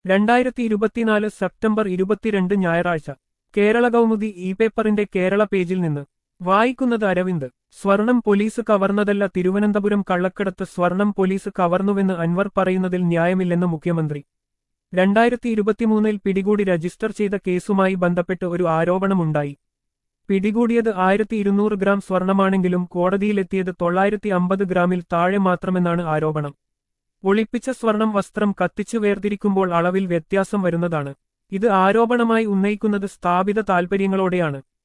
രണ്ടായിരത്തി ഇരുപത്തിനാല് സെപ്റ്റംബർ ഇരുപത്തിരണ്ട് ഞായറാഴ്ച കേരള കൗമുദി ഇ പേപ്പറിന്റെ കേരള പേജിൽ നിന്ന് വായിക്കുന്നത് അരവിന്ദ് സ്വർണം പോലീസ് കവർന്നതല്ല തിരുവനന്തപുരം കള്ളക്കടത്ത് സ്വർണം പോലീസ് കവർന്നുവെന്ന് അൻവർ പറയുന്നതിൽ ന്യായമില്ലെന്ന് മുഖ്യമന്ത്രി രണ്ടായിരത്തി ഇരുപത്തിമൂന്നിൽ പിടികൂടി രജിസ്റ്റർ ചെയ്ത കേസുമായി ബന്ധപ്പെട്ട് ഒരു ആരോപണമുണ്ടായി പിടികൂടിയത് ആയിരത്തി ഇരുന്നൂറ് ഗ്രാം സ്വർണമാണെങ്കിലും കോടതിയിലെത്തിയത് തൊള്ളായിരത്തി അമ്പത് ഗ്രാമിൽ താഴെ മാത്രമെന്നാണ് ആരോപണം ഒളിപ്പിച്ച സ്വർണം വസ്ത്രം കത്തിച്ചു വേർതിരിക്കുമ്പോൾ അളവിൽ വ്യത്യാസം വരുന്നതാണ് ഇത് ആരോപണമായി ഉന്നയിക്കുന്നത് സ്ഥാപിത താൽപര്യങ്ങളോടെയാണ്